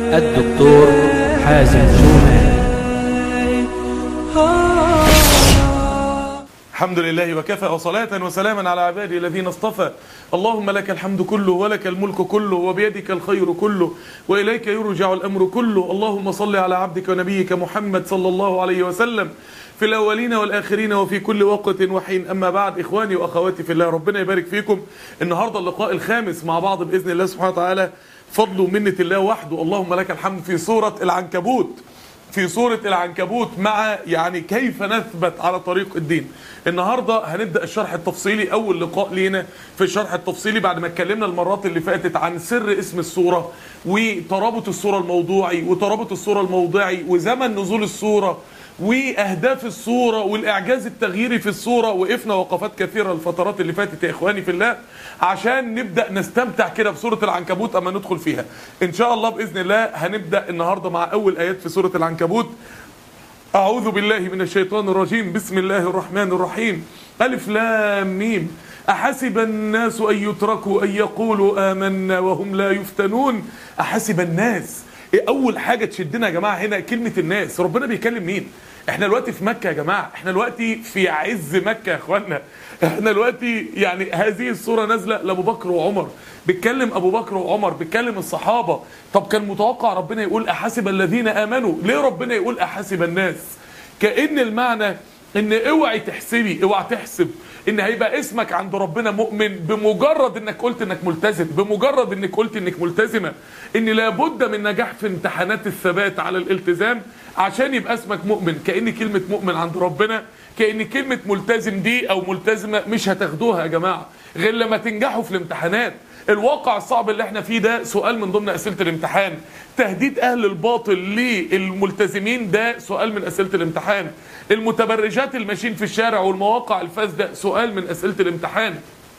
الدكتور حازم شومان الحمد لله وكفى وصلاة وسلاما على عباده الذين اصطفى اللهم لك الحمد كله ولك الملك كله وبيدك الخير كله وإليك يرجع الأمر كله اللهم صل على عبدك ونبيك محمد صلى الله عليه وسلم في الأولين والآخرين وفي كل وقت وحين أما بعد إخواني وأخواتي في الله ربنا يبارك فيكم النهاردة اللقاء الخامس مع بعض بإذن الله سبحانه وتعالى فضل ومنة الله وحده اللهم لك الحمد في سورة العنكبوت في سورة العنكبوت مع يعني كيف نثبت على طريق الدين النهاردة هنبدأ الشرح التفصيلي أول لقاء لينا في الشرح التفصيلي بعد ما اتكلمنا المرات اللي فاتت عن سر اسم السورة وترابط السورة الموضوعي وترابط السورة الموضعي وزمن نزول السورة واهداف الصوره والاعجاز التغييري في الصوره وقفنا وقفات كثيره الفترات اللي فاتت يا اخواني في الله عشان نبدا نستمتع كده بسوره العنكبوت اما ندخل فيها ان شاء الله باذن الله هنبدا النهارده مع اول ايات في سوره العنكبوت أعوذ بالله من الشيطان الرجيم بسم الله الرحمن الرحيم ألف لام ميم أحسب الناس أن يتركوا أن يقولوا آمنا وهم لا يفتنون أحسب الناس إيه أول حاجة تشدنا يا جماعة هنا كلمة الناس ربنا بيكلم مين احنا دلوقتي في مكة يا جماعة احنا دلوقتي في عز مكة يا اخوانا احنا دلوقتي يعني هذه الصورة نازلة لأبو بكر وعمر بيتكلم ابو بكر وعمر بيتكلم الصحابة طب كان متوقع ربنا يقول احسب الذين امنوا ليه ربنا يقول احسب الناس كأن المعنى ان اوعي تحسبي اوعي تحسب ان هيبقى اسمك عند ربنا مؤمن بمجرد انك قلت انك ملتزم بمجرد انك قلت انك ملتزمة ان لابد من نجاح في امتحانات الثبات على الالتزام عشان يبقى اسمك مؤمن كأن كلمة مؤمن عند ربنا كأن كلمة ملتزم دي او ملتزمة مش هتاخدوها يا جماعة غير لما تنجحوا في الامتحانات الواقع الصعب اللي احنا فيه ده سؤال من ضمن اسئله الامتحان تهديد اهل الباطل للملتزمين ده سؤال من اسئله الامتحان المتبرجات الماشيين في الشارع والمواقع الفاسده سؤال من اسئله الامتحان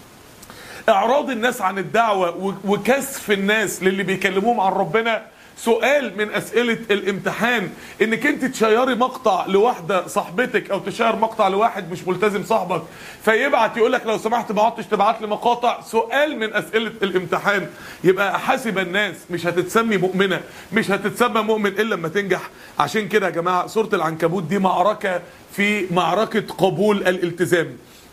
اعراض الناس عن الدعوه وكسف الناس للي بيكلموهم عن ربنا سؤال من اسئله الامتحان انك انت تشيري مقطع لواحده صاحبتك او تشير مقطع لواحد مش ملتزم صاحبك فيبعت يقول لك لو سمحت ما عدتش تبعت لي مقاطع سؤال من اسئله الامتحان يبقى حاسب الناس مش هتتسمي مؤمنه مش هتتسمى مؤمن الا لما تنجح عشان كده يا جماعه سوره العنكبوت دي معركه في معركه قبول الالتزام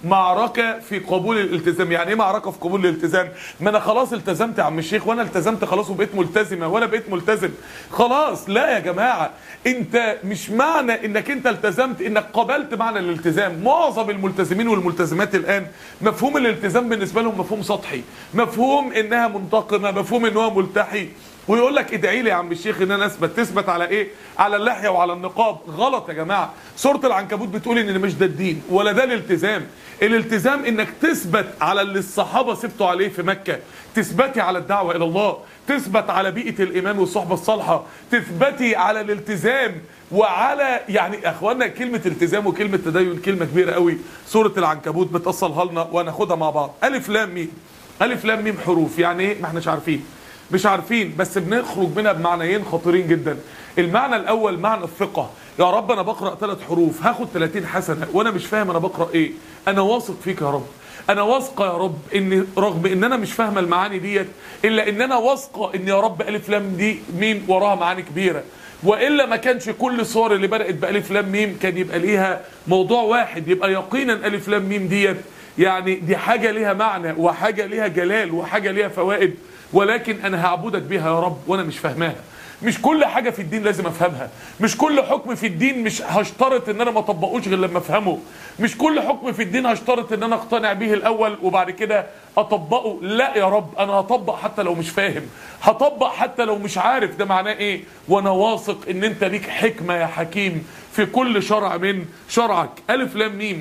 معركة في قبول الالتزام يعني ايه معركة في قبول الالتزام ما انا خلاص التزمت يا عم الشيخ وانا التزمت خلاص وبقيت ملتزمة وانا بقيت ملتزم خلاص لا يا جماعة انت مش معنى انك انت التزمت انك قبلت معنى الالتزام معظم الملتزمين والملتزمات الان مفهوم الالتزام بالنسبة لهم مفهوم سطحي مفهوم انها منتقمة مفهوم ان هو ملتحي ويقول لك ادعي لي يا عم الشيخ ان انا اثبت تثبت على ايه على اللحيه وعلى النقاب غلط يا جماعه سوره العنكبوت بتقول ان مش ده الدين ولا ده الالتزام الالتزام انك تثبت على اللي الصحابه ثبتوا عليه في مكه تثبتي على الدعوه الى الله تثبت على بيئه الايمان والصحبه الصالحه تثبتي على الالتزام وعلى يعني اخوانا كلمه التزام وكلمه تدين كلمه كبيره قوي سوره العنكبوت بتوصلها لنا وناخدها مع بعض الف لام ميم الف لام ميم حروف يعني ايه ما احناش عارفين مش عارفين بس بنخرج منها بمعنيين خطيرين جدا المعنى الاول معنى الثقه يا رب انا بقرا ثلاث حروف هاخد 30 حسنه وانا مش فاهم انا بقرا ايه انا واثق فيك يا رب انا واثقه يا رب ان رغم ان انا مش فاهمه المعاني ديت الا ان انا واثقه ان يا رب الف لام دي ميم وراها معاني كبيره والا ما كانش كل الصور اللي بدات بالف لام ميم كان يبقى ليها موضوع واحد يبقى يقينا الف لام ميم ديت يعني دي حاجه ليها معنى وحاجه ليها جلال وحاجه ليها فوائد ولكن انا هعبدك بيها يا رب وانا مش فاهماها مش كل حاجة في الدين لازم افهمها مش كل حكم في الدين مش هشترط ان انا ما اطبقوش غير لما افهمه مش كل حكم في الدين هشترط ان انا اقتنع به الاول وبعد كده اطبقه لا يا رب انا هطبق حتى لو مش فاهم هطبق حتى لو مش عارف ده معناه ايه وانا واثق ان انت ليك حكمة يا حكيم في كل شرع من شرعك الف لام ميم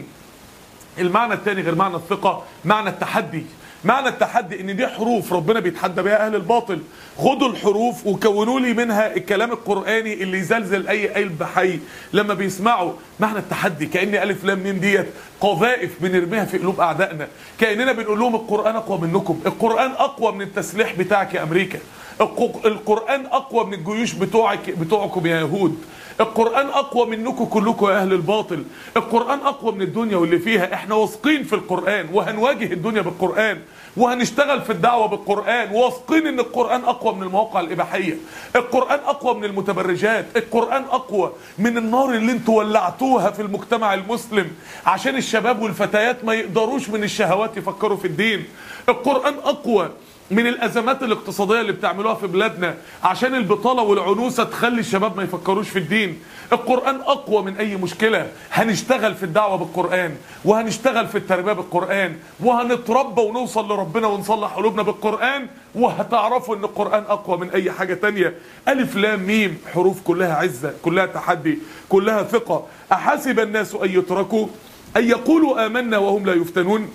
المعنى الثاني غير معنى الثقة معنى التحدي معنى التحدي ان دي حروف ربنا بيتحدى بيها اهل الباطل خدوا الحروف وكونوا لي منها الكلام القراني اللي يزلزل اي قلب حي لما بيسمعوا معنى التحدي كان الف لام ميم ديت قذائف بنرميها في قلوب اعدائنا كاننا بنقول لهم القران اقوى منكم القران اقوى من التسليح بتاعك يا امريكا القران اقوى من الجيوش بتوعك بتوعكم يا يهود القرآن أقوى منكم كلكم يا أهل الباطل القرآن أقوى من الدنيا واللي فيها احنا واثقين في القرآن وهنواجه الدنيا بالقرآن وهنشتغل في الدعوة بالقرآن واثقين ان القرآن أقوى من المواقع الإباحية القرآن أقوى من المتبرجات القرآن أقوى من النار اللي انتوا ولعتوها في المجتمع المسلم عشان الشباب والفتيات ما يقدروش من الشهوات يفكروا في الدين القرآن أقوى من الازمات الاقتصاديه اللي بتعملوها في بلادنا عشان البطاله والعنوسه تخلي الشباب ما يفكروش في الدين القران اقوى من اي مشكله هنشتغل في الدعوه بالقران وهنشتغل في التربيه بالقران وهنتربى ونوصل لربنا ونصلح قلوبنا بالقران وهتعرفوا ان القران اقوى من اي حاجه تانية الف لام ميم حروف كلها عزه كلها تحدي كلها ثقه احسب الناس ان يتركوا ان يقولوا امنا وهم لا يفتنون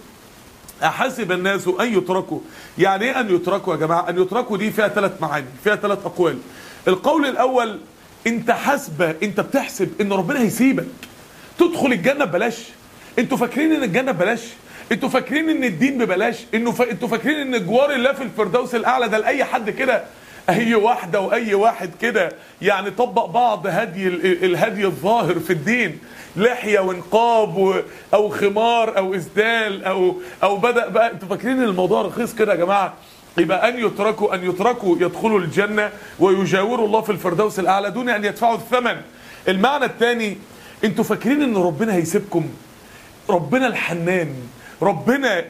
أحسب الناس أن يتركوا يعني إيه أن يتركوا يا جماعة أن يتركوا دي فيها ثلاث معاني فيها ثلاث أقوال القول الأول أنت حاسبة أنت بتحسب أن ربنا هيسيبك تدخل الجنة ببلاش أنتوا فاكرين أن الجنة ببلاش انتوا فاكرين ان الدين ببلاش انه ف... انتوا فاكرين ان جوار الله في الفردوس الاعلى ده لاي حد كده اي واحده واي واحد كده يعني طبق بعض هدي ال- الهدي الظاهر في الدين لحيه ونقاب و... او خمار او اسدال او او بدا بقى انتوا فاكرين ان الموضوع رخيص كده يا جماعه يبقى ان يتركوا ان يتركوا يدخلوا الجنه ويجاوروا الله في الفردوس الاعلى دون ان يدفعوا الثمن المعنى الثاني انتوا فاكرين ان ربنا هيسيبكم ربنا الحنان ربنا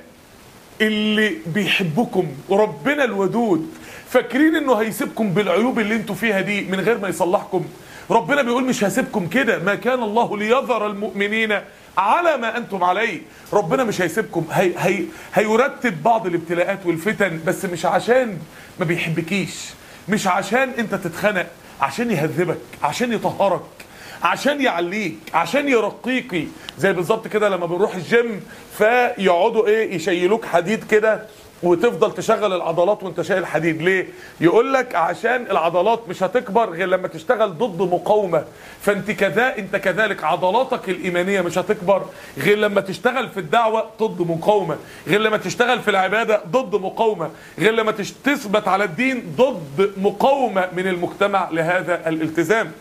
اللي بيحبكم وربنا الودود فاكرين انه هيسيبكم بالعيوب اللي انتوا فيها دي من غير ما يصلحكم ربنا بيقول مش هسيبكم كده ما كان الله ليذر المؤمنين على ما انتم عليه ربنا مش هيسيبكم هي هي هيرتب بعض الابتلاءات والفتن بس مش عشان ما بيحبكيش مش عشان انت تتخنق عشان يهذبك عشان يطهرك عشان يعليك عشان يرقيكي زي بالظبط كده لما بنروح الجيم فيقعدوا ايه يشيلوك حديد كده وتفضل تشغل العضلات وانت شايل حديد ليه يقول لك عشان العضلات مش هتكبر غير لما تشتغل ضد مقاومه فانت كذا انت كذلك عضلاتك الايمانيه مش هتكبر غير لما تشتغل في الدعوه ضد مقاومه غير لما تشتغل في العباده ضد مقاومه غير لما تش- تثبت على الدين ضد مقاومه من المجتمع لهذا الالتزام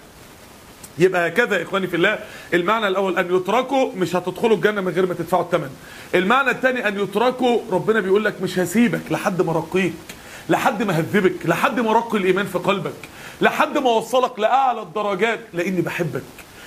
يبقى هكذا يا اخواني في الله المعنى الاول ان يتركوا مش هتدخلوا الجنه من غير ما تدفعوا الثمن المعنى الثاني ان يتركوا ربنا بيقول لك مش هسيبك لحد ما ارقيك لحد ما هذبك لحد ما ارقي الايمان في قلبك لحد ما اوصلك لاعلى الدرجات لاني بحبك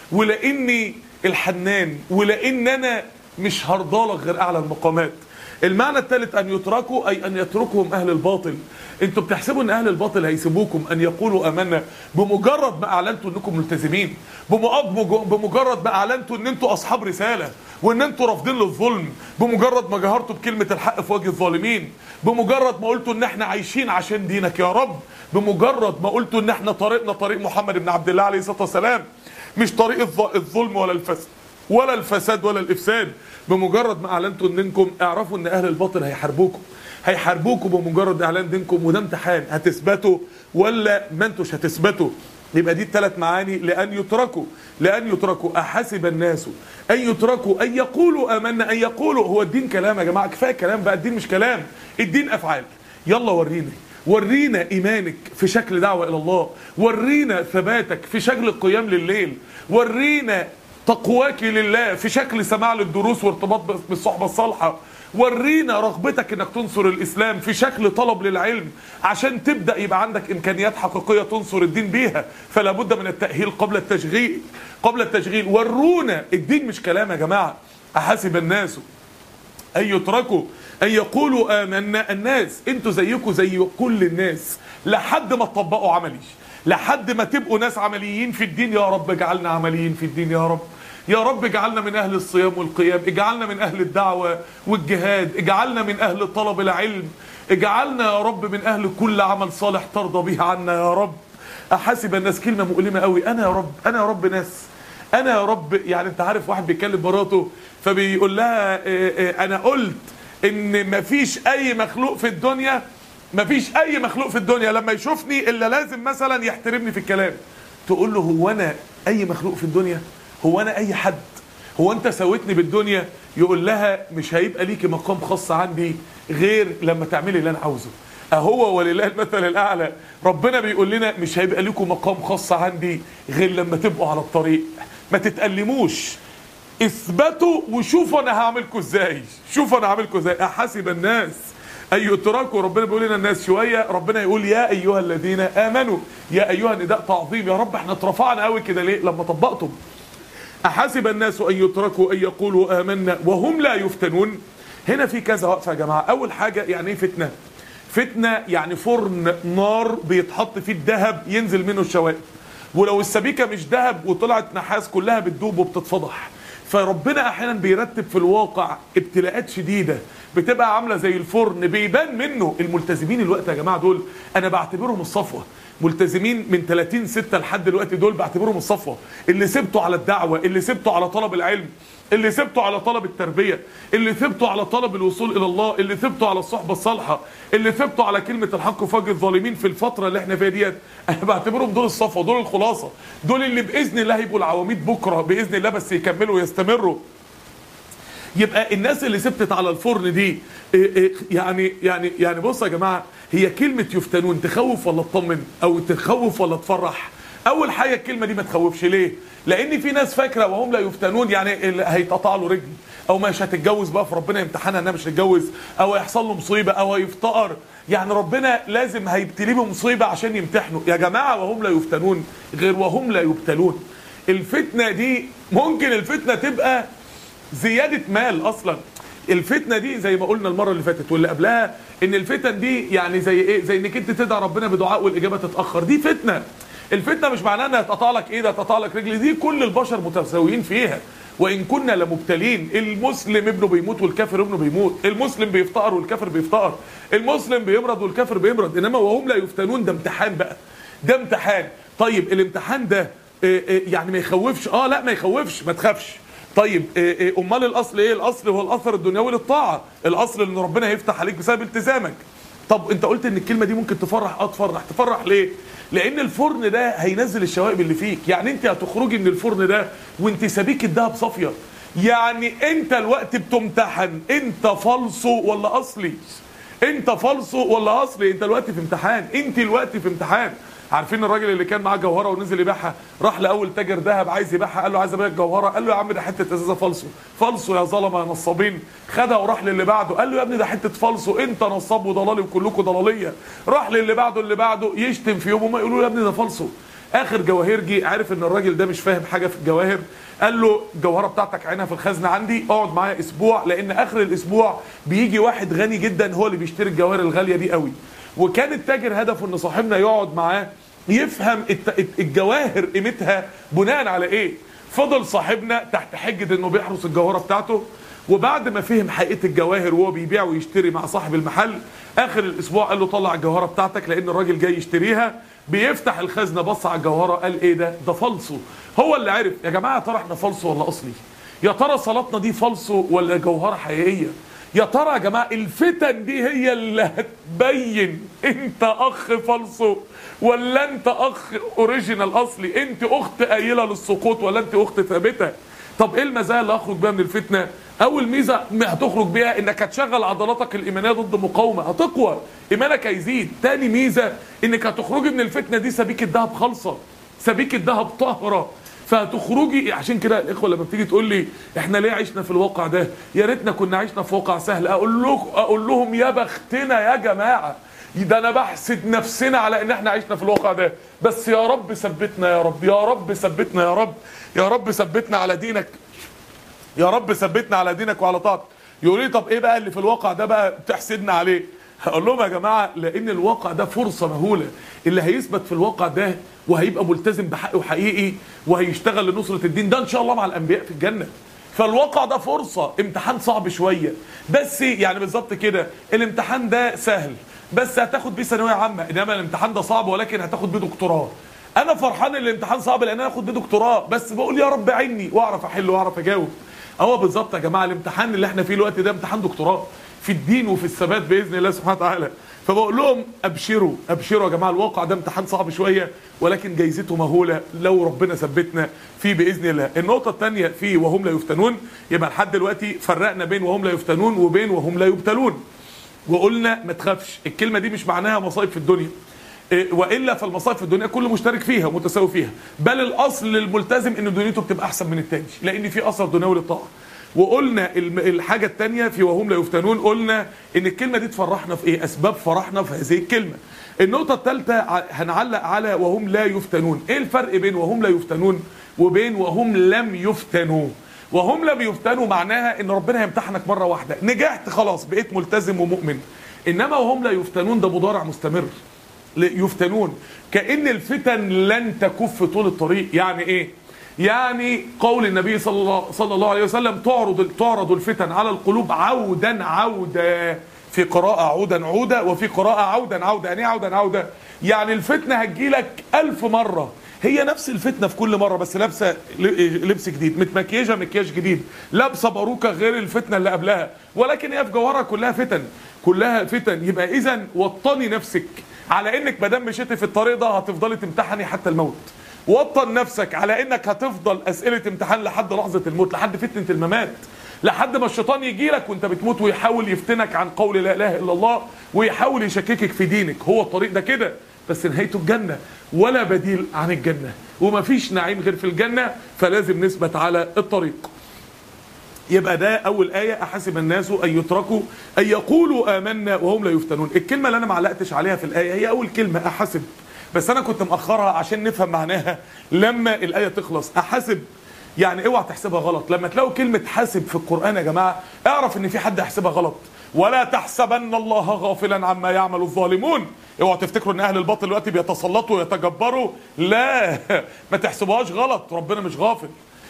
ولاني الحنان ولان انا مش هرضالك غير اعلى المقامات المعنى الثالث ان يتركوا اي ان يتركهم اهل الباطل انتوا بتحسبوا ان اهل الباطل هيسيبوكم ان يقولوا امنا بمجرد ما اعلنتوا انكم ملتزمين بمج- بمجرد ما اعلنتوا ان انتوا اصحاب رساله وان انتوا رافضين للظلم بمجرد ما جهرتوا بكلمه الحق في وجه الظالمين بمجرد ما قلتوا ان احنا عايشين عشان دينك يا رب بمجرد ما قلتوا ان احنا طريقنا طريق محمد بن عبد الله عليه الصلاه والسلام مش طريق الظ- الظلم ولا الفساد ولا الفساد ولا الافساد بمجرد ما اعلنتوا انكم اعرفوا ان اهل الباطل هيحاربوكم هيحاربوكم بمجرد اعلان دينكم وده امتحان هتثبتوا ولا ما انتوش هتثبتوا يبقى دي الثلاث معاني لان يتركوا لان يتركوا احسب الناس ان يتركوا ان يقولوا امنا ان يقولوا هو الدين كلام يا جماعه كفايه كلام بقى الدين مش كلام الدين افعال يلا وريني ورينا ايمانك في شكل دعوه الى الله ورينا ثباتك في شكل القيام لليل ورينا تقواك لله في شكل سماع للدروس وارتباط بالصحبه الصالحه ورينا رغبتك انك تنصر الاسلام في شكل طلب للعلم عشان تبدا يبقى عندك امكانيات حقيقيه تنصر الدين بيها فلا بد من التاهيل قبل التشغيل قبل التشغيل ورونا الدين مش كلام يا جماعه احسب الناس ان يتركوا ان يقولوا امنا الناس انتوا زيكم زي كل الناس لحد ما تطبقوا عملي لحد ما تبقوا ناس عمليين في الدين يا رب اجعلنا عمليين في الدين يا رب يا رب اجعلنا من اهل الصيام والقيام اجعلنا من اهل الدعوه والجهاد اجعلنا من اهل طلب العلم اجعلنا يا رب من اهل كل عمل صالح ترضى به عنا يا رب احاسب الناس كلمه مؤلمه قوي انا يا رب انا يا رب ناس انا يا رب يعني انت عارف واحد بيكلم مراته فبيقول لها إيه إيه انا قلت ان مفيش اي مخلوق في الدنيا مفيش اي مخلوق في الدنيا لما يشوفني الا لازم مثلا يحترمني في الكلام تقول له هو انا اي مخلوق في الدنيا هو انا اي حد هو انت سويتني بالدنيا يقول لها مش هيبقى ليكي مقام خاص عندي غير لما تعملي اللي انا عاوزه اهو ولله المثل الاعلى ربنا بيقول لنا مش هيبقى لكم مقام خاص عندي غير لما تبقوا على الطريق ما تتألموش اثبتوا وشوفوا انا هعملكم ازاي شوفوا انا هعملكم ازاي احسب الناس ان يتركوا ربنا بيقول لنا الناس شويه ربنا يقول يا ايها الذين امنوا يا ايها نداء تعظيم يا رب احنا اترفعنا قوي كده ليه لما طبقتم احسب الناس ان يتركوا ان يقولوا امنا وهم لا يفتنون هنا في كذا وقفه يا جماعه اول حاجه يعني ايه فتنه فتنه يعني فرن نار بيتحط فيه الذهب ينزل منه الشوائب ولو السبيكه مش ذهب وطلعت نحاس كلها بتدوب وبتتفضح فربنا احيانا بيرتب في الواقع ابتلاءات شديده بتبقى عامله زي الفرن بيبان منه الملتزمين الوقت يا جماعه دول انا بعتبرهم الصفوه ملتزمين من 30 6 لحد دلوقتي دول بعتبرهم الصفوه اللي سبتوا على الدعوه اللي سبتوا على طلب العلم اللي سبتوا على طلب التربيه اللي سبتوا على طلب الوصول الى الله اللي سبتوا على الصحبه الصالحه اللي سبتوا على كلمه الحق وفجر الظالمين في الفتره اللي احنا فيها ديت انا بعتبرهم دول الصفوه دول الخلاصه دول اللي باذن الله هيبقوا العواميد بكره باذن الله بس يكملوا ويستمروا يبقى الناس اللي سبتت على الفرن دي إيه إيه يعني يعني يعني بص يا جماعه هي كلمه يفتنون تخوف ولا تطمن او تخوف ولا تفرح اول حاجه الكلمه دي ما تخوفش ليه لان في ناس فاكره وهم لا يفتنون يعني اللي هيتقطع له رجل او مش هتتجوز بقى فربنا يمتحنها انها مش هتتجوز او هيحصل له مصيبه او هيفتقر يعني ربنا لازم هيبتليه بمصيبه عشان يمتحنه يا جماعه وهم لا يفتنون غير وهم لا يبتلون الفتنه دي ممكن الفتنه تبقى زياده مال اصلا الفتنه دي زي ما قلنا المره اللي فاتت واللي قبلها ان الفتن دي يعني زي ايه زي انك انت تدعي ربنا بدعاء والاجابه تتاخر دي فتنه الفتنه مش معناها انها تقطع لك ايدك تقطع لك رجل دي كل البشر متساويين فيها وان كنا لمبتلين المسلم ابنه بيموت والكافر ابنه بيموت المسلم بيفتقر والكافر بيفتقر المسلم بيمرض والكافر بيمرض انما وهم لا يفتنون ده امتحان بقى ده امتحان طيب الامتحان ده إيه إيه يعني ما يخوفش اه لا ما يخوفش ما تخافش طيب إيه إيه امال الاصل ايه الاصل هو الاثر الدنيوي للطاعه الاصل ان ربنا هيفتح عليك بسبب التزامك طب انت قلت ان الكلمه دي ممكن تفرح اه تفرح تفرح ليه لان الفرن ده هينزل الشوائب اللي فيك يعني انت هتخرجي من الفرن ده وانت سبيك الدهب صافيه يعني انت الوقت بتمتحن انت فالصو ولا اصلي انت فالصو ولا اصلي انت الوقت في امتحان انت الوقت في امتحان عارفين الراجل اللي كان معاه جوهره ونزل يبيعها راح لاول تاجر ذهب عايز يبيعها قال له عايز ابيع الجوهره قال له يا عم ده حته ازازه فالصو فالصو يا ظلمه يا نصابين خدها وراح للي بعده قال له يا ابني ده حته فالصو انت نصاب وضلالي وكلكم ضلاليه راح للي بعده اللي بعده يشتم في يوم وما يقولوا له يا ابني ده فالصو اخر جواهرجي عارف ان الراجل ده مش فاهم حاجه في الجواهر قال له الجوهره بتاعتك عينها في الخزنه عندي اقعد معايا اسبوع لان اخر الاسبوع بيجي واحد غني جدا هو اللي بيشتري الجواهر الغاليه دي قوي وكان التاجر هدفه ان صاحبنا يقعد معاه يفهم الجواهر قيمتها بناء على ايه فضل صاحبنا تحت حجه انه بيحرس الجوهره بتاعته وبعد ما فهم حقيقه الجواهر وهو بيبيع ويشتري مع صاحب المحل اخر الاسبوع قال له طلع الجوهره بتاعتك لان الراجل جاي يشتريها بيفتح الخزنه بص على الجوهره قال ايه ده ده فالصو هو اللي عرف يا جماعه ترى احنا فالصو ولا اصلي يا ترى صلاتنا دي فالصو ولا جوهره حقيقيه يا ترى يا جماعه الفتن دي هي اللي هتبين انت اخ فالصو ولا انت اخ اوريجينال اصلي انت اخت قايله للسقوط ولا انت اخت ثابته طب ايه المزايا اللي اخرج بيها من الفتنه اول ميزه هتخرج بيها انك هتشغل عضلاتك الايمانيه ضد مقاومه هتقوى ايمانك هيزيد تاني ميزه انك هتخرجي من الفتنه دي سبيك الذهب خالصه سبيك الذهب طاهره فهتخرجي عشان كده الاخوه لما بتيجي تقول لي احنا ليه عشنا في الواقع ده يا ريتنا كنا عشنا في واقع سهل اقول لكم اقول لهم يا بختنا يا جماعه ده انا بحسد نفسنا على ان احنا عشنا في الواقع ده بس يا رب ثبتنا يا رب يا رب ثبتنا يا رب يا رب ثبتنا على دينك يا رب ثبتنا على دينك وعلى طاعتك يقول لي طب ايه بقى اللي في الواقع ده بقى بتحسدنا عليه هقول لهم يا جماعه لان الواقع ده فرصه مهوله اللي هيثبت في الواقع ده وهيبقى ملتزم بحقه حقيقي وهيشتغل لنصره الدين ده ان شاء الله مع الانبياء في الجنه فالواقع ده فرصه امتحان صعب شويه بس يعني بالظبط كده الامتحان ده سهل بس هتاخد بيه ثانويه عامه انما الامتحان ده صعب ولكن هتاخد بيه دكتوراه انا فرحان ان الامتحان صعب لان انا هاخد بيه دكتوراه بس بقول يا رب عيني واعرف احل واعرف اجاوب هو بالظبط يا جماعه الامتحان اللي احنا فيه الوقت ده امتحان دكتوراه في الدين وفي الثبات باذن الله سبحانه وتعالى فبقول لهم ابشروا ابشروا يا جماعه الواقع ده امتحان صعب شويه ولكن جايزته مهوله لو ربنا ثبتنا فيه باذن الله النقطه الثانيه في وهم لا يفتنون يبقى لحد دلوقتي فرقنا بين وهم لا يفتنون وبين وهم لا يبتلون وقلنا ما تخافش الكلمه دي مش معناها مصايب في الدنيا إيه، والا فالمصائب في الدنيا كل مشترك فيها ومتساوي فيها بل الاصل للملتزم ان دنيته بتبقى احسن من التاني لان في اثر دنيوي للطاعه وقلنا الم- الحاجه الثانيه في وهم لا يفتنون قلنا ان الكلمه دي تفرحنا في ايه اسباب فرحنا في هذه الكلمه النقطه الثالثه هنعلق على وهم لا يفتنون ايه الفرق بين وهم لا يفتنون وبين وهم لم يفتنوا وهم لم يفتنوا معناها ان ربنا هيمتحنك مره واحده نجحت خلاص بقيت ملتزم ومؤمن انما وهم لا يفتنون ده مضارع مستمر ل- يفتنون كأن الفتن لن تكف طول الطريق يعني ايه يعني قول النبي صلى الله, صلى الله عليه وسلم تعرض تعرض الفتن على القلوب عودا عودا في قراءة عودا عودا وفي قراءة عودا عودا يعني ايه عودا عودا يعني الفتنة هتجيلك ألف مرة هي نفس الفتنة في كل مرة بس لابسة ل- لبس جديد متمكيجة مكياج جديد لابسة باروكة غير الفتنة اللي قبلها ولكن هي في جوهرها كلها فتن كلها فتن يبقى إذا وطني نفسك على انك ما دام مشيتي في الطريق ده هتفضلي تمتحني حتى الموت وطن نفسك على انك هتفضل اسئله امتحان لحد لحظه الموت لحد فتنه الممات لحد ما الشيطان يجي لك وانت بتموت ويحاول يفتنك عن قول لا اله الا الله ويحاول يشككك في دينك هو الطريق ده كده بس نهايته الجنه ولا بديل عن الجنه ومفيش نعيم غير في الجنه فلازم نثبت على الطريق يبقى ده اول ايه احسب الناس ان يتركوا ان يقولوا امنا وهم لا يفتنون الكلمه اللي انا ما علقتش عليها في الايه هي اول كلمه احسب بس انا كنت مأخرها عشان نفهم معناها لما الايه تخلص احسب يعني اوعى تحسبها غلط لما تلاقوا كلمه حاسب في القران يا جماعه اعرف ان في حد هيحسبها غلط ولا تحسبن الله غافلا عما يعمل الظالمون اوعوا تفتكروا ان اهل الباطل دلوقتي بيتسلطوا ويتجبروا لا ما تحسبوهاش غلط ربنا مش غافل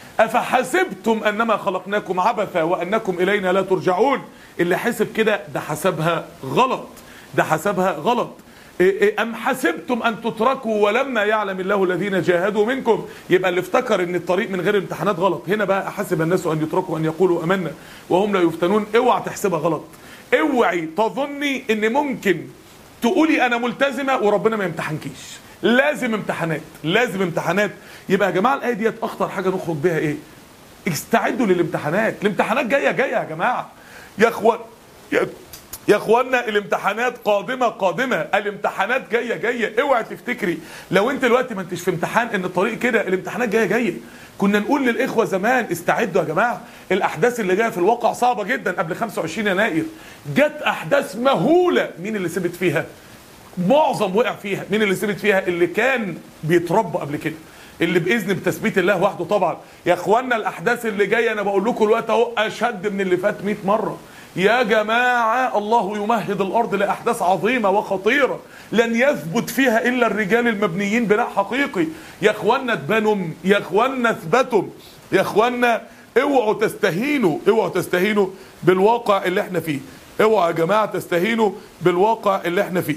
أفحسبتم أنما خلقناكم عبثا وأنكم إلينا لا ترجعون اللي حسب كده ده حسبها غلط ده حسبها غلط إيه إيه أم حسبتم أن تتركوا ولما يعلم الله الذين جاهدوا منكم يبقى اللي افتكر أن الطريق من غير امتحانات غلط هنا بقى أحسب الناس أن يتركوا أن يقولوا أمنا وهم لا يفتنون اوعى تحسبها غلط اوعي تظني أن ممكن تقولي أنا ملتزمة وربنا ما يمتحنكيش لازم امتحانات لازم امتحانات يبقى يا جماعه الايه ديت اخطر حاجه نخرج بيها ايه استعدوا للامتحانات الامتحانات جايه جايه يا جماعه يا اخوان يا يا اخوانا الامتحانات قادمه قادمه الامتحانات جايه جايه اوعي تفتكري لو انت دلوقتي ما انتش في امتحان ان الطريق كده الامتحانات جايه جايه كنا نقول للاخوه زمان استعدوا يا جماعه الاحداث اللي جايه في الواقع صعبه جدا قبل 25 يناير جت احداث مهوله مين اللي ثبت فيها معظم وقع فيها مين اللي ثبت فيها اللي كان بيتربى قبل كده اللي باذن بتثبيت الله وحده طبعا يا اخوانا الاحداث اللي جايه انا بقول لكم الوقت اهو اشد من اللي فات 100 مره يا جماعه الله يمهد الارض لاحداث عظيمه وخطيره لن يثبت فيها الا الرجال المبنيين بناء حقيقي يا اخوانا تبانوا يا اخوانا اثبتوا يا اخوانا اوعوا تستهينوا اوعوا تستهينوا بالواقع اللي احنا فيه اوعوا يا جماعه تستهينوا بالواقع اللي احنا فيه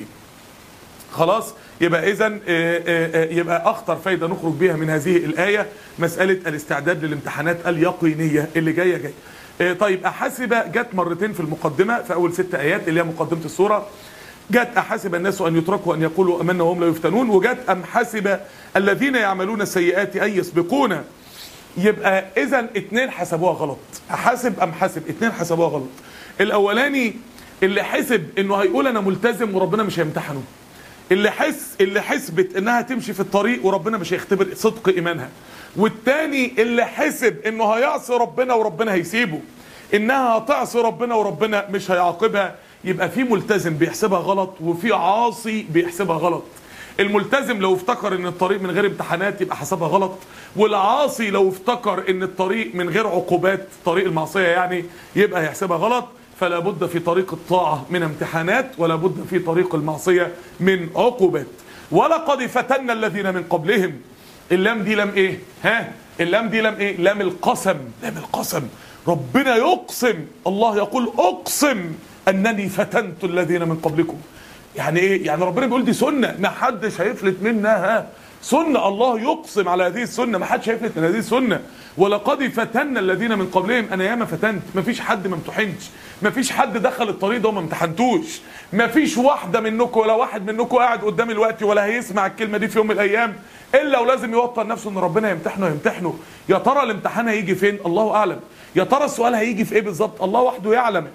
خلاص يبقى اذا يبقى اخطر فايده نخرج بيها من هذه الايه مساله الاستعداد للامتحانات اليقينيه اللي جايه جايه آه، طيب احاسب جت مرتين في المقدمه في اول ست ايات اللي هي مقدمه السوره جت احاسب الناس ان يتركوا ان يقولوا امنا وهم لا يفتنون وجت ام حسب الذين يعملون السيئات ان يسبقونا يبقى اذا اتنين حسبوها غلط حاسب ام حاسب اتنين حسبوها غلط الاولاني اللي حسب انه هيقول انا ملتزم وربنا مش هيمتحنه اللي حس اللي حسبت انها تمشي في الطريق وربنا مش هيختبر صدق ايمانها والتاني اللي حسب انه هيعصي ربنا وربنا هيسيبه انها هتعصي ربنا وربنا مش هيعاقبها يبقى في ملتزم بيحسبها غلط وفي عاصي بيحسبها غلط الملتزم لو افتكر ان الطريق من غير امتحانات يبقى حسبها غلط والعاصي لو افتكر ان الطريق من غير عقوبات طريق المعصيه يعني يبقى هيحسبها غلط فلا بد في طريق الطاعه من امتحانات ولا بد في طريق المعصيه من عقوبات ولقد فتنا الذين من قبلهم اللام دي لام ايه ها اللام دي لام ايه لام القسم لام القسم ربنا يقسم الله يقول اقسم انني فتنت الذين من قبلكم يعني ايه يعني ربنا بيقول دي سنه ما حدش هيفلت منها سنه الله يقسم على هذه السنه ما حدش هيفلت من هذه السنه ولقد فتنا الذين من قبلهم انا ياما فتنت ما فيش حد ما امتحنش ما فيش حد دخل الطريق ده وما امتحنتوش ما فيش واحده منكم ولا واحد منكم قاعد قدامي الوقت ولا هيسمع الكلمه دي في يوم من الايام الا ولازم يوطن نفسه ان ربنا يمتحنه يمتحنه يا ترى الامتحان هيجي فين الله اعلم يا ترى السؤال هيجي في ايه بالظبط الله وحده يعلم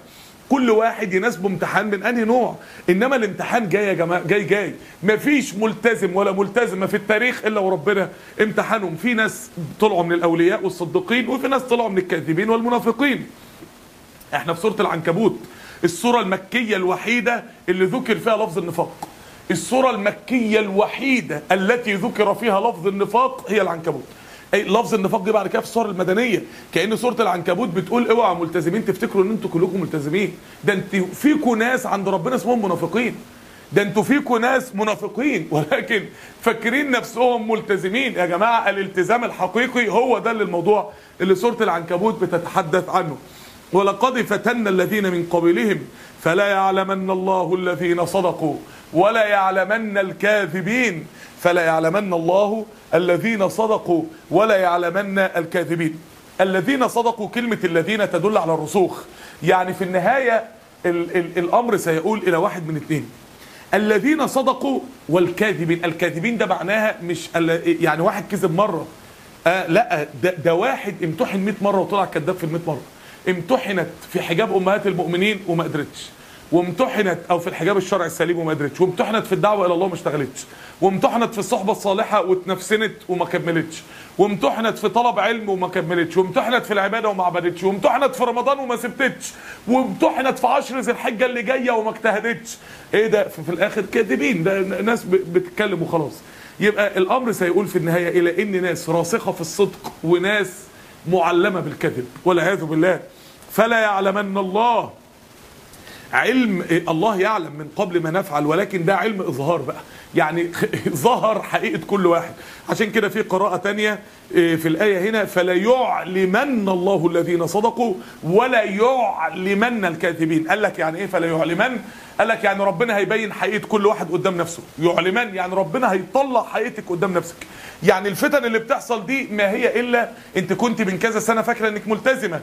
كل واحد يناسبه امتحان من انهي نوع انما الامتحان جاي يا جماعه جاي جاي مفيش ملتزم ولا ملتزمه في التاريخ الا وربنا امتحنهم في ناس طلعوا من الاولياء والصديقين وفي ناس طلعوا من الكاذبين والمنافقين احنا في سوره العنكبوت السوره المكيه الوحيده اللي ذكر فيها لفظ النفاق السوره المكيه الوحيده التي ذكر فيها لفظ النفاق هي العنكبوت اي لفظ النفاق جه بعد كده في السور المدنيه كان سوره العنكبوت بتقول اوعوا ملتزمين تفتكروا ان انتوا كلكم ملتزمين ده انتوا فيكم ناس عند ربنا اسمهم منافقين ده انتوا فيكم ناس منافقين ولكن فاكرين نفسهم ملتزمين يا جماعه الالتزام الحقيقي هو ده اللي الموضوع اللي سوره العنكبوت بتتحدث عنه ولقد فتنا الذين من قبلهم فلا يعلمن الله الذين صدقوا ولا يعلمن الكاذبين فلا يعلمن الله الذين صدقوا ولا يعلمن الكاذبين الذين صدقوا كلمة الذين تدل على الرسوخ يعني في النهاية ال ال الأمر سيقول إلى واحد من اثنين الذين صدقوا والكاذبين الكاذبين ده معناها مش يعني واحد كذب مرة آه لا ده, ده واحد امتحن 100 مرة وطلع كذاب في ال 100 مرة امتحنت في حجاب امهات المؤمنين وما قدرتش وامتحنت او في الحجاب الشرعي السليم وما قدرتش وامتحنت في الدعوه الى الله وما اشتغلتش وامتحنت في الصحبه الصالحه واتنفسنت وما كملتش وامتحنت في طلب علم وما كملتش وامتحنت في العباده وما عبدتش وامتحنت في رمضان وما سبتتش وامتحنت في عشر ذي الحجه اللي جايه وما اجتهدتش ايه ده في, في الاخر كاذبين ده ناس بتتكلم وخلاص يبقى الامر سيقول في النهايه الى ان ناس راسخه في الصدق وناس معلمه بالكذب والعياذ بالله فلا يعلمن الله علم الله يعلم من قبل ما نفعل ولكن ده علم اظهار بقى يعني ظهر حقيقه كل واحد عشان كده في قراءه تانية في الايه هنا فلا يعلمن الله الذين صدقوا ولا يعلمن الكاذبين قال لك يعني ايه فلا يعلمن قال لك يعني ربنا هيبين حقيقه كل واحد قدام نفسه يعلمن يعني ربنا هيطلع حقيقتك قدام نفسك يعني الفتن اللي بتحصل دي ما هي الا انت كنت من كذا سنه فاكره انك ملتزمه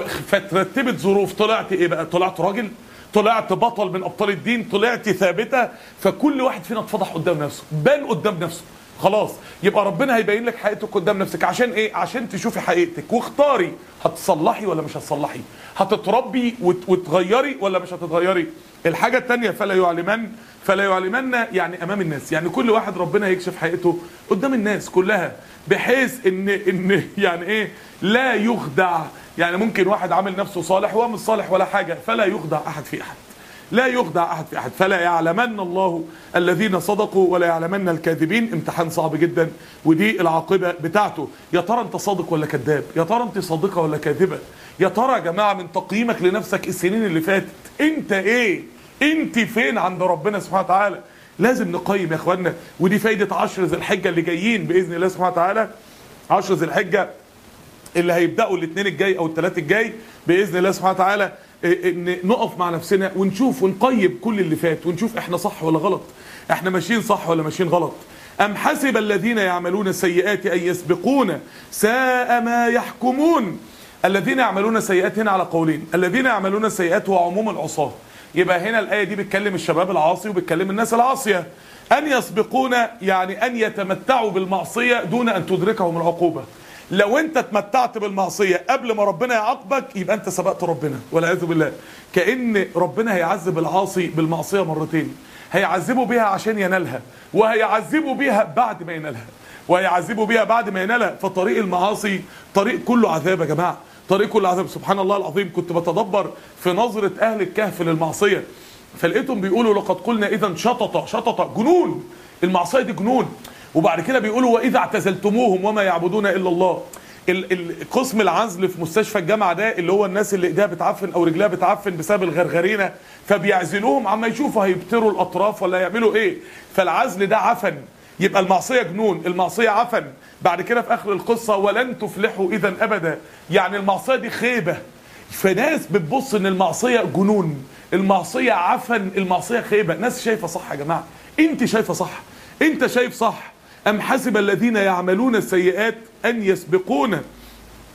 فترتبت ظروف طلعت ايه بقى طلعت راجل طلعت بطل من ابطال الدين طلعت ثابته فكل واحد فينا اتفضح قدام نفسه بان قدام نفسه خلاص يبقى ربنا هيبين لك حقيقتك قدام نفسك عشان ايه عشان تشوفي حقيقتك واختاري هتصلحي ولا مش هتصلحي هتتربي وت- وتغيري ولا مش هتتغيري الحاجه الثانيه فلا يعلمن فلا يعلمن يعني امام الناس يعني كل واحد ربنا يكشف حقيقته قدام الناس كلها بحيث ان ان يعني ايه لا يخدع يعني ممكن واحد عامل نفسه صالح وهو مش صالح ولا حاجه فلا يخدع احد في احد لا يخدع احد في احد فلا يعلمن الله الذين صدقوا ولا يعلمن الكاذبين امتحان صعب جدا ودي العاقبه بتاعته يا ترى انت صادق ولا كذاب يا ترى انت صادقه ولا كاذبه يا ترى يا جماعه من تقييمك لنفسك السنين اللي فاتت انت ايه انت فين عند ربنا سبحانه وتعالى لازم نقيم يا اخوانا ودي فايده عشر ذي الحجه اللي جايين باذن الله سبحانه وتعالى عشر ذي الحجه اللي هيبداوا الاثنين الجاي او الثلاث الجاي باذن الله سبحانه وتعالى إيه، ان نقف مع نفسنا ونشوف ونقيم كل اللي فات ونشوف احنا صح ولا غلط احنا ماشيين صح ولا ماشيين غلط ام حسب الذين يعملون السيئات ان يسبقونا ساء ما يحكمون الذين يعملون السيئات هنا على قولين الذين يعملون السيئات هو عموم العصاه يبقى هنا الايه دي بتكلم الشباب العاصي وبتكلم الناس العاصيه ان يسبقون يعني ان يتمتعوا بالمعصيه دون ان تدركهم العقوبه لو انت اتمتعت بالمعصيه قبل ما ربنا يعاقبك يبقى انت سبقت ربنا والعياذ بالله كان ربنا هيعذب العاصي بالمعصيه مرتين هيعذبه بيها عشان ينالها وهيعذبه بيها بعد ما ينالها وهيعذبه بيها بعد ما ينالها فطريق المعاصي طريق كله عذاب يا جماعه طريق كله عذاب سبحان الله العظيم كنت بتدبر في نظره اهل الكهف للمعصيه فلقيتهم بيقولوا لقد قلنا اذا شطط شطط جنون المعصيه دي جنون وبعد كده بيقولوا واذا اعتزلتموهم وما يعبدون الا الله ال- ال- قسم العزل في مستشفى الجامعه ده اللي هو الناس اللي ايديها بتعفن او رجلها بتعفن بسبب الغرغرينه فبيعزلوهم عما يشوفوا هيبتروا الاطراف ولا يعملوا ايه فالعزل ده عفن يبقى المعصيه جنون المعصيه عفن بعد كده في اخر القصه ولن تفلحوا اذا ابدا يعني المعصيه دي خيبه فناس بتبص ان المعصيه جنون المعصيه عفن المعصيه خيبه ناس شايفه صح يا جماعه انت شايفه صح انت شايف صح ام حسب الذين يعملون السيئات ان يسبقونا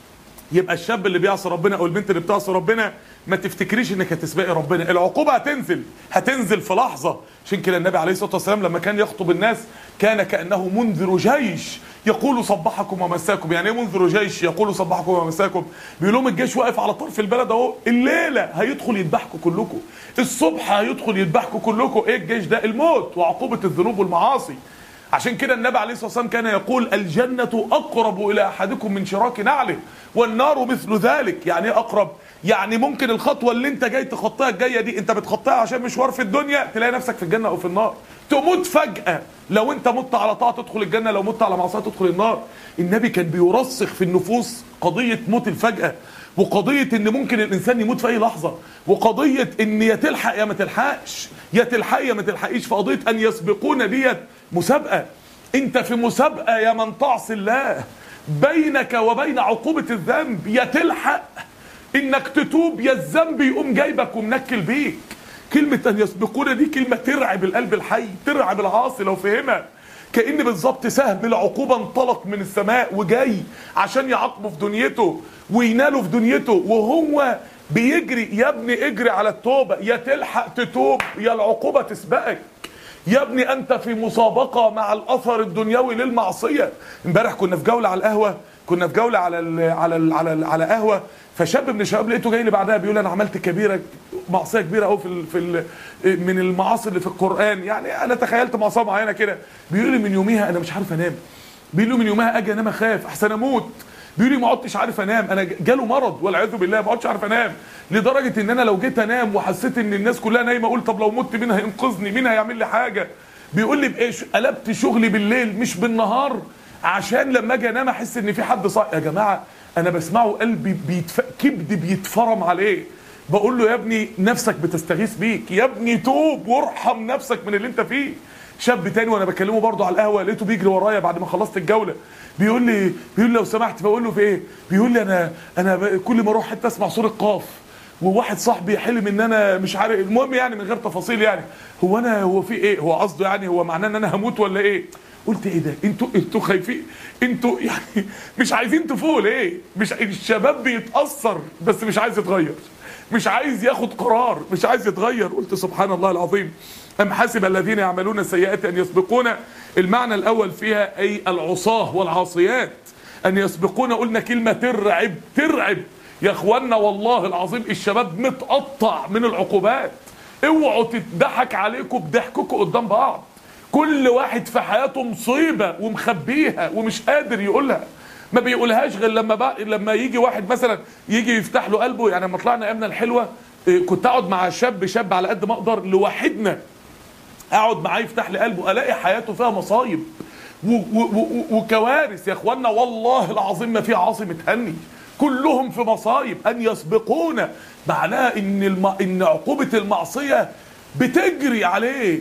يبقى الشاب اللي بيعصي ربنا او البنت اللي بتعصي ربنا ما تفتكريش انك هتسبقي ربنا العقوبه هتنزل هتنزل في لحظه عشان كده النبي عليه الصلاه والسلام لما كان يخطب الناس كان كانه منذر جيش يقول صبحكم ومساكم يعني ايه منذر جيش يقول صبحكم ومساكم بيقول لهم الجيش واقف على طرف البلد اهو الليله هيدخل يذبحكم كلكم الصبح هيدخل يذبحكم كلكم ايه الجيش ده الموت وعقوبه الذنوب والمعاصي عشان كده النبي عليه الصلاه والسلام كان يقول الجنه اقرب الى احدكم من شراك نعله والنار مثل ذلك يعني ايه اقرب يعني ممكن الخطوه اللي انت جاي تخطيها الجايه دي انت بتخطيها عشان مشوار في الدنيا تلاقي نفسك في الجنه او في النار تموت فجاه لو انت مت على طاعه تدخل الجنه لو مت على معصيه تدخل النار النبي كان بيرسخ في النفوس قضيه موت الفجاه وقضيه ان ممكن الانسان يموت في اي لحظه وقضيه ان يا تلحق يا ما تلحقش يا تلحق يا ما تلحقيش في قضيه ان يسبقون ديت مسابقه انت في مسابقه يا من تعصي الله بينك وبين عقوبه الذنب يا تلحق انك تتوب يا الذنب يقوم جايبك ومنكل بيك كلمة أن يسبقون دي كلمة ترعب القلب الحي ترعب العاصي لو فهمها كأن بالظبط سهم العقوبة انطلق من السماء وجاي عشان يعاقبه في دنيته ويناله في دنيته وهو بيجري يا ابني اجري على التوبة يا تلحق تتوب يا العقوبة تسبقك يا ابني انت في مسابقة مع الاثر الدنيوي للمعصية امبارح كنا في جولة على القهوة كنا في جولة على ال على ال على ال على قهوة فشاب من الشباب لقيته جاي لي بعدها بيقول انا عملت كبيره معصيه كبيره قوي في ال في ال من المعاصي اللي في القران يعني انا تخيلت معصيه معينه كده بيقول لي من يوميها انا مش عارف انام بيقول لي من يومها اجي انام اخاف احسن اموت بيقول لي ما عدتش عارف انام انا جاله مرض والعياذ بالله ما عدتش عارف انام لدرجه ان انا لو جيت انام وحسيت ان الناس كلها نايمه اقول طب لو مت مين هينقذني مين هيعمل لي حاجه بيقول لي بايه قلبت شغلي بالليل مش بالنهار عشان لما اجي انام احس ان في حد صاحي يا جماعه انا بسمعه قلبي بيتف... كبدي بيتفرم عليه بقول له يا ابني نفسك بتستغيث بيك يا ابني توب وارحم نفسك من اللي انت فيه شاب تاني وانا بكلمه برضه على القهوه لقيته بيجري ورايا بعد ما خلصت الجوله بيقول لي بيقول لي لو سمحت بقول له في ايه بيقول لي انا انا ب... كل ما اروح حته اسمع سوره قاف وواحد صاحبي حلم ان انا مش عارف المهم يعني من غير تفاصيل يعني هو انا هو في ايه هو قصده يعني هو معناه ان انا هموت ولا ايه قلت ايه ده انتوا انتوا خايفين انتوا يعني مش عايزين تفوقوا ليه مش الشباب بيتاثر بس مش عايز يتغير مش عايز ياخد قرار مش عايز يتغير قلت سبحان الله العظيم ام حسب الذين يعملون السيئات ان يسبقون المعنى الاول فيها اي العصاه والعاصيات ان يسبقون قلنا كلمه ترعب ترعب يا اخوانا والله العظيم الشباب متقطع من العقوبات اوعوا تضحك عليكم بضحككم قدام بعض كل واحد في حياته مصيبه ومخبيها ومش قادر يقولها ما بيقولهاش غير لما بقى لما يجي واحد مثلا يجي يفتح له قلبه يعني لما طلعنا ايامنا الحلوه إيه، كنت اقعد مع شاب شاب على قد ما اقدر لوحدنا اقعد معاه يفتح لي قلبه الاقي حياته فيها مصايب و- و- و- وكوارث يا اخوانا والله العظيم ما في عاصي متهني كلهم في مصايب ان يسبقونا معناها ان الم... ان عقوبه المعصيه بتجري عليه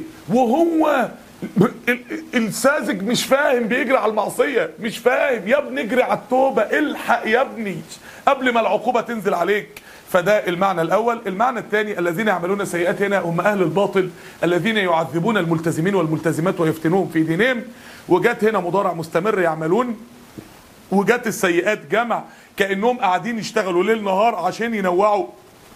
وهو ال- ال- الساذج مش فاهم بيجري على المعصيه مش فاهم يا ابني اجري على التوبه الحق يا ابني قبل ما العقوبه تنزل عليك فده المعنى الاول المعنى الثاني الذين يعملون سيئات هنا هم اهل الباطل الذين يعذبون الملتزمين والملتزمات ويفتنوهم في دينهم وجت هنا مضارع مستمر يعملون وجت السيئات جمع كانهم قاعدين يشتغلوا ليل نهار عشان ينوعوا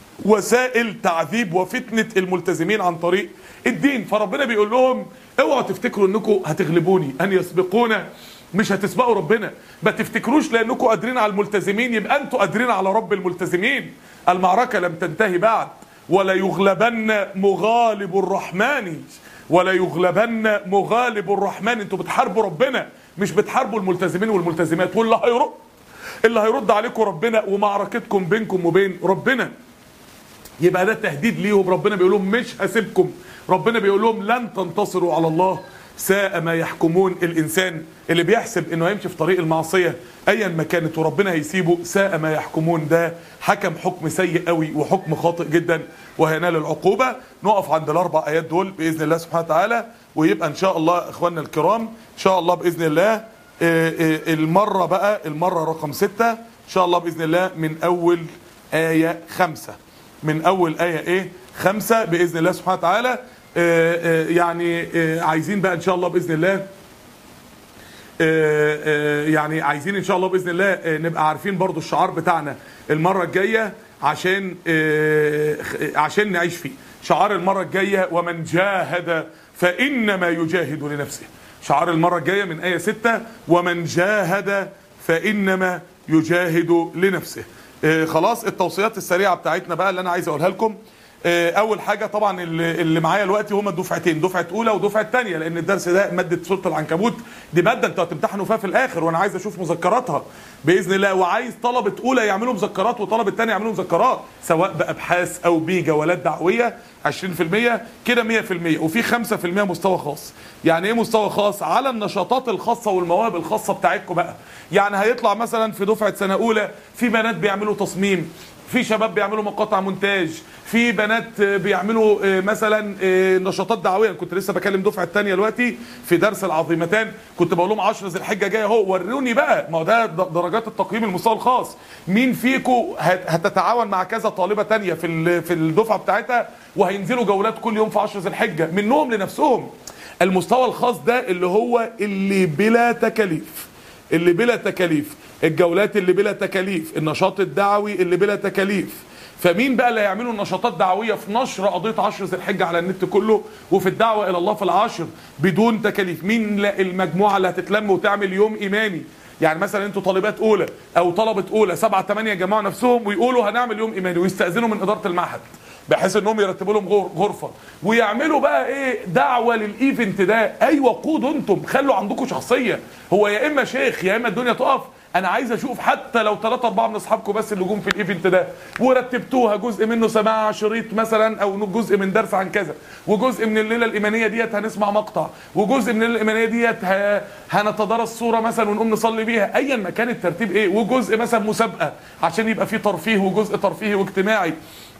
وسائل تعذيب وفتنه الملتزمين عن طريق الدين فربنا بيقول لهم اوعوا تفتكروا انكم هتغلبوني ان يسبقونا مش هتسبقوا ربنا ما تفتكروش لانكم قادرين على الملتزمين يبقى انتوا قادرين على رب الملتزمين المعركه لم تنتهي بعد ولا يغلبن مغالب الرحمن ولا يغلبن مغالب الرحمن انتوا بتحاربوا ربنا مش بتحاربوا الملتزمين والملتزمات واللي هيرد اللي هيرد عليكم ربنا ومعركتكم بينكم وبين ربنا يبقى ده تهديد ليهم ربنا بيقول لهم مش هسيبكم ربنا بيقول لهم لن تنتصروا على الله ساء ما يحكمون الانسان اللي بيحسب انه هيمشي في طريق المعصيه ايا ما كانت وربنا هيسيبه ساء ما يحكمون ده حكم حكم سيء قوي وحكم خاطئ جدا وهينال العقوبه نقف عند الاربع ايات دول باذن الله سبحانه وتعالى ويبقى ان شاء الله اخواننا الكرام ان شاء الله باذن الله آه، آه، المره بقى المره رقم ستة ان شاء الله باذن الله من اول ايه خمسة من اول ايه ايه خمسة باذن الله سبحانه وتعالى آه، آه، يعني آه، عايزين بقى ان شاء الله باذن الله آه، آه، يعني عايزين ان شاء الله باذن الله آه، نبقى عارفين برضو الشعار بتاعنا المره الجايه عشان آه، خ- عشان نعيش فيه شعار المره الجايه ومن جاهد فانما يجاهد لنفسه شعار المره الجايه من ايه 6 ومن جاهد فانما يجاهد لنفسه آه، خلاص التوصيات السريعه بتاعتنا بقى اللي انا عايز اقولها لكم آه، اول حاجه طبعا اللي اللي معايا دلوقتي هما الدفعتين دفعه اولى ودفعه ثانيه لان الدرس ده ماده سوره العنكبوت دي ماده انتوا هتمتحنوا فيها في الاخر وانا عايز اشوف مذكراتها باذن الله وعايز طلبه اولى يعملوا مذكرات وطلبه ثانيه يعملوا مذكرات سواء بابحاث او بجولات دعويه 20% كده 100% وفي 5% مستوى خاص يعني ايه مستوى خاص على النشاطات الخاصه والمواهب الخاصه بتاعتكم بقى يعني هيطلع مثلا في دفعه سنه اولى في بنات بيعملوا تصميم في شباب بيعملوا مقاطع مونتاج في بنات آه، بيعملوا آه، مثلا آه، نشاطات دعويه كنت لسه بكلم دفعه الثانيه دلوقتي في درس العظيمتان كنت بقول لهم 10 ذي الحجه جايه اهو وروني بقى ما هو ده د- درجات التقييم المستوى الخاص مين فيكم هت- هتتعاون مع كذا طالبه تانية في ال- في الدفعه بتاعتها وهينزلوا جولات كل يوم في 10 ذي الحجه منهم لنفسهم المستوى الخاص ده اللي هو اللي بلا تكاليف اللي بلا تكاليف الجولات اللي بلا تكاليف النشاط الدعوي اللي بلا تكاليف فمين بقى اللي هيعملوا النشاطات دعويه في نشر قضيه عشر ذي الحجه على النت كله وفي الدعوه الى الله في العشر بدون تكاليف مين لا- المجموعه اللي هتتلم وتعمل يوم ايماني يعني مثلا انتوا طالبات اولى او طلبه اولى سبعه ثمانيه يجمعوا نفسهم ويقولوا هنعمل يوم ايماني ويستاذنوا من اداره المعهد بحيث انهم يرتبوا لهم غر- غرفه ويعملوا بقى ايه دعوه للايفنت ده ايوه قودوا انتم خلوا عندكم شخصيه هو يا اما شيخ يا اما الدنيا تقف انا عايز اشوف حتى لو ثلاثة أربعة من أصحابكم بس اللي جم في الإيفنت ده ورتبتوها جزء منه سماع شريط مثلا أو جزء من درس عن كذا وجزء من الليلة الإيمانية ديت هنسمع مقطع وجزء من الليلة الإيمانية ديت ه- هنتدارس صورة مثلا ونقوم نصلي بيها أيا ما كان الترتيب إيه وجزء مثلا مسابقة عشان يبقى فيه ترفيه وجزء ترفيهي واجتماعي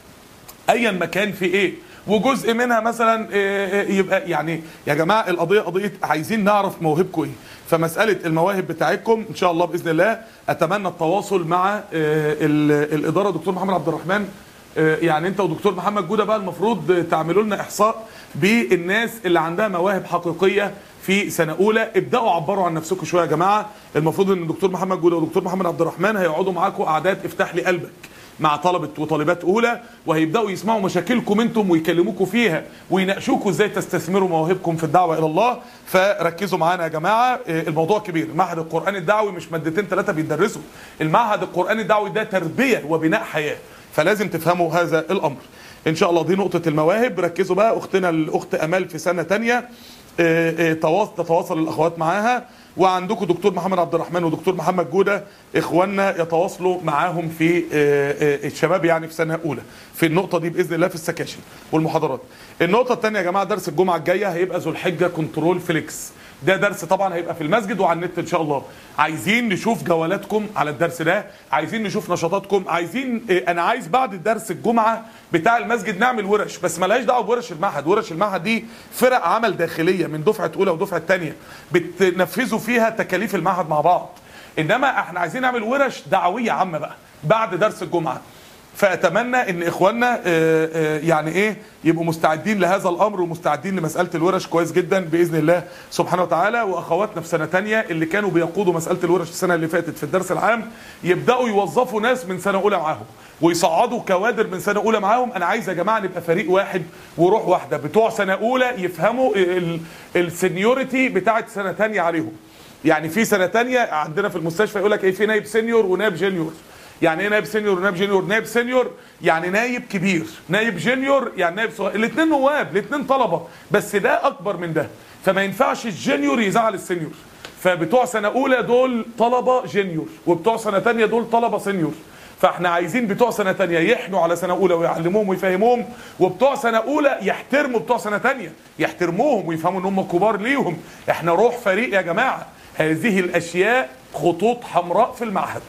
ايا ما كان في ايه وجزء منها مثلا آه، آه، يبقى يعني يا جماعه القضيه قضيه عايزين نعرف موهبكم ايه فمساله المواهب بتاعتكم ان شاء الله باذن الله اتمنى التواصل مع آه، ال- الاداره دكتور محمد عبد الرحمن آه، يعني انت ودكتور محمد جوده بقى المفروض تعملوا لنا احصاء بالناس اللي عندها مواهب حقيقيه في سنه اولى ابداوا عبروا عن نفسكم شويه يا جماعه المفروض ان الدكتور محمد جوده ودكتور محمد عبد الرحمن هيقعدوا معاكم قعدات افتح لي قلبك مع طلبة وطالبات أولى وهيبدأوا يسمعوا مشاكلكم أنتم ويكلموكوا فيها ويناقشوكوا إزاي تستثمروا مواهبكم في الدعوة إلى الله فركزوا معانا يا جماعة آه، الموضوع كبير معهد القرآن الدعوي مش مادتين ثلاثة بيدرسوا المعهد القرآن الدعوي ده تربية وبناء حياة فلازم تفهموا هذا الأمر إن شاء الله دي نقطة المواهب ركزوا بقى أختنا الأخت أمال في سنة تانية آه، آه، تواصل تتواصل الأخوات معاها وعندكم دكتور محمد عبد الرحمن ودكتور محمد جوده اخواننا يتواصلوا معاهم في آه، آه، الشباب يعني في سنه اولى في النقطه دي باذن الله في السكاشن والمحاضرات النقطه الثانيه يا جماعه درس الجمعه الجايه هيبقى ذو الحجه كنترول فليكس ده درس طبعا هيبقى في المسجد وعلى النت ان شاء الله عايزين نشوف جولاتكم على الدرس ده عايزين نشوف نشاطاتكم عايزين آه، انا عايز بعد الدرس الجمعه بتاع المسجد نعمل ورش بس ملهاش دعوه بورش المعهد ورش المعهد دي فرق عمل داخليه من دفعه اولى ودفعه ثانيه بتنفذوا فيها تكاليف المعهد مع بعض انما احنا عايزين نعمل ورش دعويه عامه بقى بعد درس الجمعه فاتمنى ان اخواننا آه، آه، يعني ايه يبقوا مستعدين لهذا الامر ومستعدين لمساله الورش كويس جدا باذن الله سبحانه وتعالى واخواتنا في سنه تانية اللي كانوا بيقودوا مساله الورش السنه اللي فاتت في الدرس العام يبداوا يوظفوا ناس من سنه اولى معاهم ويصعدوا كوادر من سنه اولى معاهم انا عايز يا جماعه نبقى فريق واحد وروح واحده بتوع سنه اولى يفهموا ال- السنيورتي بتاعت سنه تانية عليهم يعني في سنه تانية عندنا في المستشفى يقول لك ايه في نايب سينيور ونايب جونيور يعني ايه نايب سينيور ونايب جونيور نايب سينيور يعني نايب كبير نايب جونيور يعني نايب صغير الاثنين نواب الاثنين طلبه بس ده اكبر من ده فما ينفعش الجونيور يزعل السينيور فبتوع سنه اولى دول طلبه جونيور وبتوع سنه تانية دول طلبه سينيور فاحنا عايزين بتوع سنه تانية يحنوا على سنه اولى ويعلموهم ويفهموهم وبتوع سنه اولى يحترموا بتوع سنه تانية يحترموهم ويفهموا ان هم كبار ليهم احنا روح فريق يا جماعه هذه الاشياء خطوط حمراء في المعهد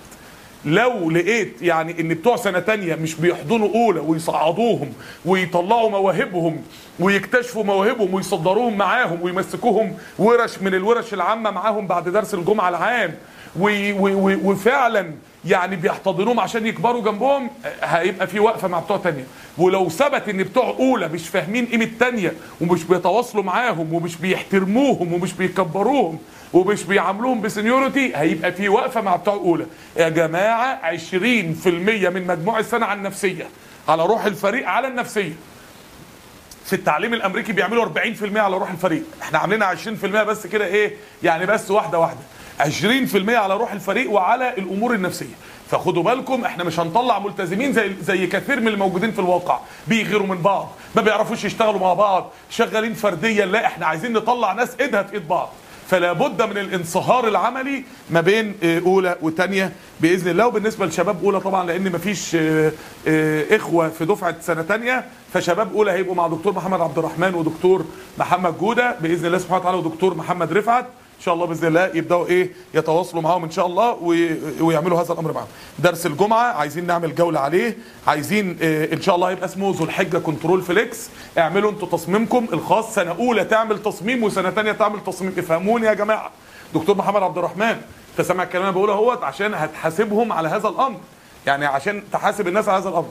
لو لقيت يعني ان بتوع سنه تانية مش بيحضنوا اولى ويصعدوهم ويطلعوا مواهبهم ويكتشفوا مواهبهم ويصدروهم معاهم ويمسكوهم ورش من الورش العامه معاهم بعد درس الجمعه العام وي- وي- وي- وفعلا يعني بيحتضنوهم عشان يكبروا جنبهم هيبقى في وقفه مع بتوع تانية ولو ثبت ان بتوع اولى مش فاهمين قيمه تانية ومش بيتواصلوا معاهم ومش بيحترموهم ومش بيكبروهم ومش بيعاملوهم بسنيورتي هيبقى في وقفه مع بتوع اولى يا جماعه 20% من مجموع السنه على النفسيه على روح الفريق على النفسيه في التعليم الامريكي بيعملوا 40% على روح الفريق احنا عاملينها 20% بس كده ايه يعني بس واحده واحده 20% على روح الفريق وعلى الامور النفسيه فخدوا بالكم احنا مش هنطلع ملتزمين زي زي كثير من الموجودين في الواقع بيغيروا من بعض ما بيعرفوش يشتغلوا مع بعض شغالين فرديا لا احنا عايزين نطلع ناس ايدها في ايد بعض فلا بد من الانصهار العملي ما بين اه، اولى وثانيه باذن الله وبالنسبه لشباب اولى طبعا لان مفيش اه، اه، اخوه في دفعه سنه ثانيه فشباب اولى هيبقوا مع دكتور محمد عبد الرحمن ودكتور محمد جوده باذن الله سبحانه وتعالى ودكتور محمد رفعت ان شاء الله باذن الله يبداوا ايه يتواصلوا معاهم ان شاء الله وي- ويعملوا هذا الامر معاهم درس الجمعه عايزين نعمل جوله عليه عايزين اه، ان شاء الله هيبقى اسمه ذو الحجه كنترول فليكس اعملوا انتوا تصميمكم الخاص سنه اولى تعمل تصميم وسنه ثانيه تعمل تصميم افهموني يا جماعه دكتور محمد عبد الرحمن انت سامع الكلام اللي بقوله اهوت عشان هتحاسبهم على هذا الامر يعني عشان تحاسب الناس على هذا الامر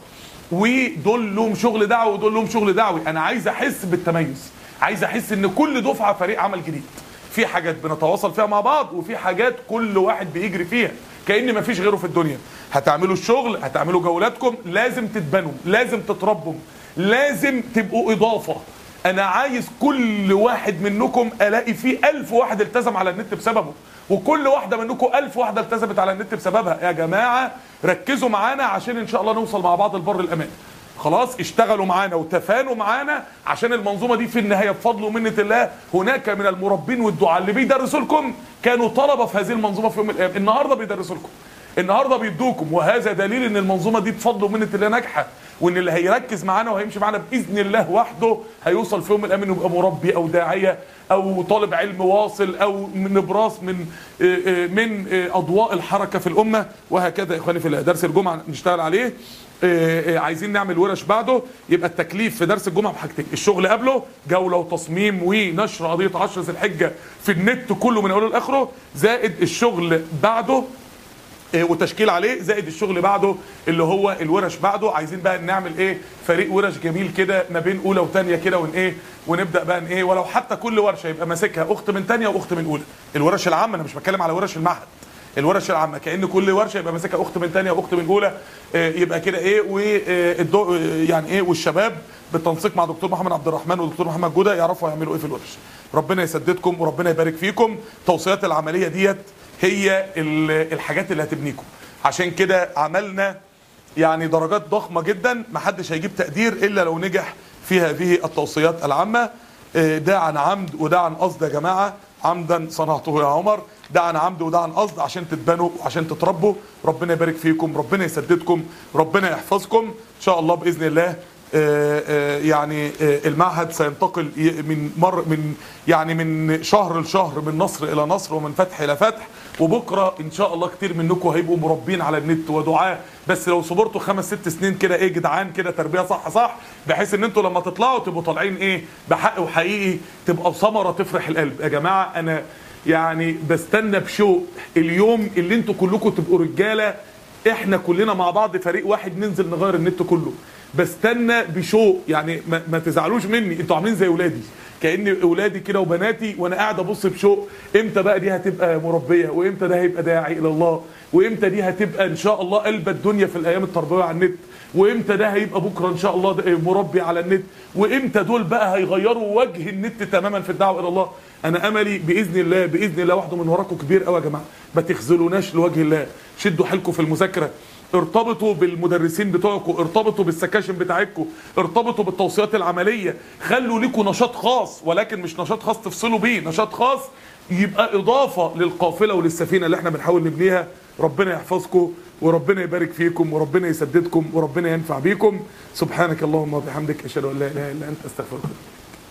ودول لهم شغل دعوي ودول لهم شغل دعوي انا عايز احس بالتميز عايز احس ان كل دفعه فريق عمل جديد في حاجات بنتواصل فيها مع بعض وفي حاجات كل واحد بيجري فيها كأن مفيش غيره في الدنيا هتعملوا الشغل هتعملوا جولاتكم لازم تتبنوا لازم تتربوا لازم تبقوا إضافة أنا عايز كل واحد منكم ألاقي فيه ألف واحد التزم على النت بسببه وكل واحدة منكم ألف واحدة التزمت على النت بسببها يا جماعة ركزوا معانا عشان إن شاء الله نوصل مع بعض البر الأمان خلاص اشتغلوا معانا وتفانوا معانا عشان المنظومه دي في النهايه بفضل ومنه الله هناك من المربين والدعاء اللي بيدرسوا لكم كانوا طلبه في هذه المنظومه في يوم من الايام النهارده بيدرسوا لكم النهارده بيدوكم وهذا دليل ان المنظومه دي بفضل ومنه الله ناجحه وان اللي هيركز معانا وهيمشي معانا باذن الله وحده هيوصل في يوم من الايام انه يبقى مربي او داعيه او طالب علم واصل او من نبراس من آه، آه، من آه، اضواء الحركه في الامه وهكذا يا اخواني في الله درس الجمعه نشتغل عليه آه، آه، عايزين نعمل ورش بعده يبقى التكليف في درس الجمعه بحاجتين الشغل قبله جوله وتصميم ونشر قضيه 10 ذي الحجه في النت كله من اوله لاخره زائد الشغل بعده آه، وتشكيل عليه زائد الشغل بعده اللي هو الورش بعده عايزين بقى نعمل ايه فريق ورش جميل كده ما بين اولى وثانيه كده ون ايه ونبدا بقى ن ايه ولو حتى كل ورشه يبقى ماسكها اخت من ثانيه واخت من اولى الورش العامه انا مش بتكلم على ورش المعهد الورش العامه كان كل ورشه يبقى ماسكها اخت من ثانيه واخت من اولى آه، يبقى كده ايه والدو يعني ايه والشباب بالتنسيق مع دكتور محمد عبد الرحمن ودكتور محمد جوده يعرفوا يعملوا ايه في الورش ربنا يسددكم وربنا يبارك فيكم توصيات العمليه ديت هي ال- الحاجات اللي هتبنيكم عشان كده عملنا يعني درجات ضخمه جدا محدش هيجيب تقدير الا لو نجح في هذه التوصيات العامه آه، ده عن عمد وده عن قصد يا جماعه عمدا صنعته يا عمر ده عن عمد وده عن قصد عشان تتبنوا وعشان تتربوا ربنا يبارك فيكم ربنا يسددكم ربنا يحفظكم ان شاء الله باذن الله آه، آه، يعني آه، المعهد سينتقل ي- من مر من يعني من شهر لشهر من نصر الى نصر ومن فتح الى فتح وبكره ان شاء الله كتير منكم هيبقوا مربين على النت ودعاء بس لو صبرتوا خمس ست سنين كده ايه جدعان كده تربيه صح صح بحيث ان انتوا لما تطلعوا تبقوا طالعين ايه بحق وحقيقي تبقى ثمره تفرح القلب يا جماعه انا يعني بستنى بشوق اليوم اللي انتوا كلكم تبقوا رجاله احنا كلنا مع بعض فريق واحد ننزل نغير النت كله بستنى بشوق يعني ما, ما تزعلوش مني انتوا عاملين زي اولادي كان اولادي كده وبناتي وانا قاعد ابص بشوق امتى بقى دي هتبقى مربيه وامتى ده هيبقى داعي الى الله وامتى دي هتبقى ان شاء الله قلب الدنيا في الايام التربويه على النت وامتى ده هيبقى بكره ان شاء الله ده مربي على النت وامتى دول بقى هيغيروا وجه النت تماما في الدعوه الى الله انا املي باذن الله باذن الله وحده من وراكم كبير قوي يا جماعه ما تخذلوناش لوجه الله شدوا حيلكم في المذاكره ارتبطوا بالمدرسين بتوعكم ارتبطوا بالسكاشن بتاعتكم ارتبطوا بالتوصيات العمليه خلوا لكم نشاط خاص ولكن مش نشاط خاص تفصلوا بيه نشاط خاص يبقى اضافه للقافله وللسفينه اللي احنا بنحاول نبنيها ربنا يحفظكم وربنا يبارك فيكم وربنا يسددكم وربنا ينفع بيكم سبحانك اللهم وبحمدك اشهد ان لا اله الا انت استغفرك